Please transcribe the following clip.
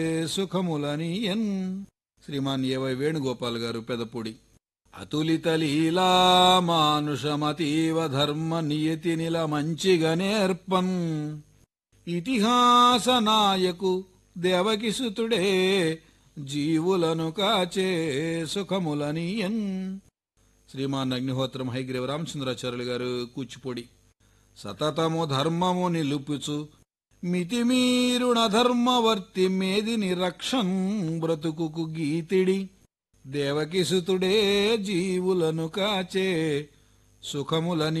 సుఖములనియన్ శ్రీమాన్ ఏవై వేణుగోపాల్ గారు పెదపూడి అతులిత లీలా మానుషమతీవ ధర్మ నియతి నిల మంచిగా నేర్పన్ ఇతిహాస నాయకు దేవకిసుతుడే జీవులను కాచే సుఖములనియన్ శ్రీమాన్ అగ్నిహోత్రం హైగ్రీవ రామచంద్రాచార్యులు గారు కూచిపూడి సతతము ధర్మము నిలుపుచు మితిమీరుణ ధర్మవర్తి మేదిని రక్షం బ్రతుకుకు గీతిడి దేవకిసుతుడే జీవులను కాచే సుఖములని